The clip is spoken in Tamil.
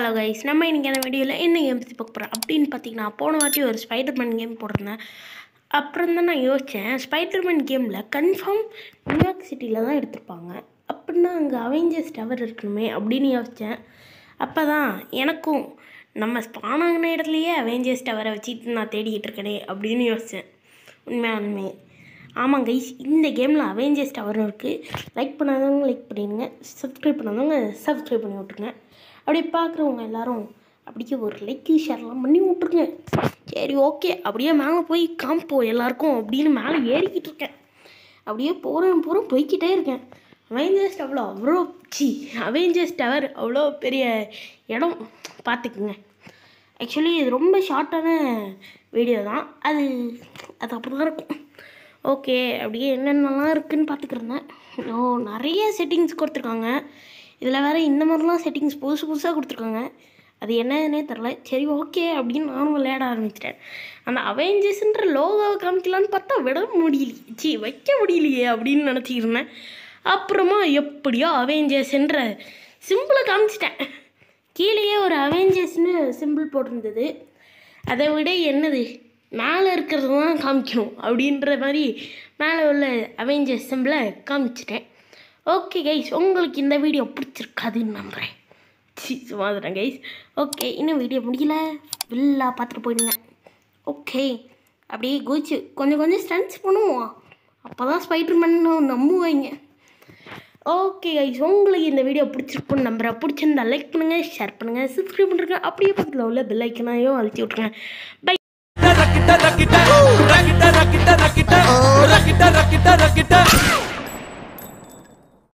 ஹலோ கைஸ் நம்ம இன்றைக்கி அந்த வீடியோவில் என்ன கேம் பற்றி பார்க்க போகிறோம் அப்படின்னு பார்த்தீங்கன்னா போன வாட்டி ஒரு ஸ்பைடர்மேன் கேம் போட்டிருந்தேன் அப்புறம் தான் நான் யோசித்தேன் ஸ்பைடர்மேன் கேமில் கன்ஃபார்ம் நியூயார்க் சிட்டியில் தான் எடுத்திருப்பாங்க அப்படின்னா அங்கே அவெஞ்சர்ஸ் டவர் இருக்கணுமே அப்படின்னு யோசித்தேன் அப்போ தான் எனக்கும் நம்ம ஸ்பானாங்கின இடத்துலையே அவெஞ்சர்ஸ் டவரை வச்சுட்டு நான் தேடிக்கிட்டு இருக்கேனே அப்படின்னு யோசித்தேன் உண்மையாலுமே ஆமாம் கைஸ் இந்த கேமில் அவெஞ்சர்ஸ் டவரும் இருக்குது லைக் பண்ணாதவங்க லைக் பண்ணிடுங்க சப்ஸ்கிரைப் பண்ணாதவங்க சப்ஸ்கிரைப் பண்ணி விட்ருங்க அப்படியே பார்க்குறவங்க எல்லாரும் அப்படியே ஒரு லைக்கு ஷேர்லாம் பண்ணி விட்ருங்க சரி ஓகே அப்படியே மேலே போய் காமிப்போம் எல்லாருக்கும் அப்படின்னு மேலே ஏறிக்கிட்டு இருக்கேன் அப்படியே போகிறேன் போகிறேன் போய்க்கிட்டே இருக்கேன் அவெஞ்சர்ஸ் டவர் அவ்வளோ சி அவெஞ்சர்ஸ் டவர் அவ்வளோ பெரிய இடம் பார்த்துக்குங்க ஆக்சுவலி இது ரொம்ப ஷார்ட்டான வீடியோ தான் அது அது அப்படி தான் இருக்கும் ஓகே அப்படியே என்னென்னலாம் இருக்குதுன்னு பார்த்துக்கிறேன் ஓ நிறைய செட்டிங்ஸ் கொடுத்துருக்காங்க இதில் வேறு இந்த மாதிரிலாம் செட்டிங்ஸ் புதுசு புதுசாக கொடுத்துருக்காங்க அது என்னன்னே தெரில சரி ஓகே அப்படின்னு நானும் விளையாட ஆரம்பிச்சிட்டேன் அந்த அவெஞ்சர்ஸ்ன்ற லோகோவை காமிக்கலான்னு பார்த்தா விட முடியலையே சி வைக்க முடியலையே அப்படின்னு நினச்சிக்கிட்டு இருந்தேன் அப்புறமா எப்படியோ அவெஞ்சர்ஸ்ன்ற சிம்பிளை காமிச்சிட்டேன் கீழேயே ஒரு அவெஞ்சர்ஸ்னு சிம்பிள் போட்டிருந்தது அதை விட என்னது மேலே இருக்கிறது தான் காமிக்கணும் அப்படின்ற மாதிரி மேலே உள்ள அவெஞ்சர்ஸ் சிம்பிளை காமிச்சிட்டேன் ஓகே கைஸ் உங்களுக்கு இந்த வீடியோ பிடிச்சிருக்காதுன்னு நம்புகிறேன் சி சும்மாதுறேன் கைஸ் ஓகே இன்னும் வீடியோ முடியல வில்லா பார்த்துட்டு போயிடுங்க ஓகே அப்படியே குதிச்சு கொஞ்சம் கொஞ்சம் ஸ்டன்ஸ் பண்ணுவோம் அப்போ தான் ஸ்பைடர்மேன் நம்புவாங்க ஓகே கைஸ் உங்களுக்கு இந்த வீடியோ பிடிச்சிருக்குன்னு நம்புறேன் பிடிச்சிருந்தா லைக் பண்ணுங்கள் ஷேர் பண்ணுங்கள் சப்ஸ்கிரைப் பண்ணுறேங்க அப்படியே பக்கத்தில் உள்ள பெல் ஐக்கனையும் அழுத்தி விட்ருங்க bye rakita rakita rakita rakita rakita rakita rakita rakita